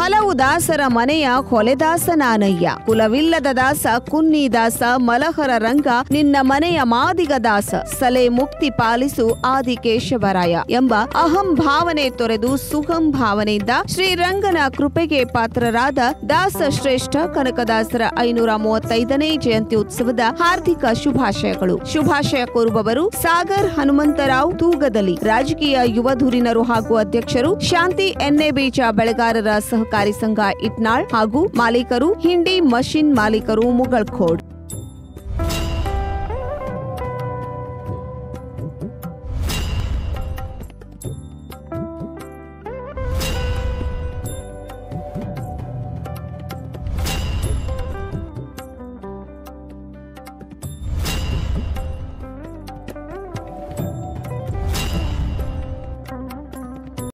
ಹಲವು ದಾಸರ ಮನೆಯ ಕೊಲೆದಾಸ ನಾನಯ್ಯ ಕುಲವಿಲ್ಲದ ದಾಸ ಕುನ್ನಿ ದಾಸ ಮಲಹರ ರಂಗ ನಿನ್ನ ಮನೆಯ ಮಾದಿಗ ದಾಸ ಸಲೆ ಮುಕ್ತಿ ಪಾಲಿಸು ಆದಿಕೇಶವರಾಯ ಎಂಬ ಅಹಂ ಭಾವನೆ ತೊರೆದು ಸುಖಂ ಭಾವನೆಯಿಂದ ಶ್ರೀರಂಗನ ಕೃಪೆಗೆ ಪಾತ್ರರಾದ ದಾಸ ಶ್ರೇಷ್ಠ ಕನಕದಾಸರ ಐನೂರ ಮೂವತ್ತೈದನೇ ಜಯಂತಿ ಉತ್ಸವದ ಹಾರ್ದಿಕ ಶುಭಾಶಯಗಳು ಶುಭಾಶಯ ಕೋರುವವರು ಸಾಗರ್ ಹನುಮಂತರಾವ್ ತೂಗದಲಿ ರಾಜಕೀಯ ಯುವ ಧುರೀಣರು ಹಾಗೂ ಅಧ್ಯಕ್ಷರು ಶಾಂತಿ ಎಣ್ಣೆ ಬೀಜ ಬೆಳೆಗಾರರ ಸಹಕಾರಿ ಸಂಘ ಇಟ್ನಾಳ್ ಹಾಗೂ ಮಾಲೀಕರು ಹಿಂಡಿ ಮಷಿನ್ ಮಾಲೀಕರು ಮುಗಳ್ಖೋಡ್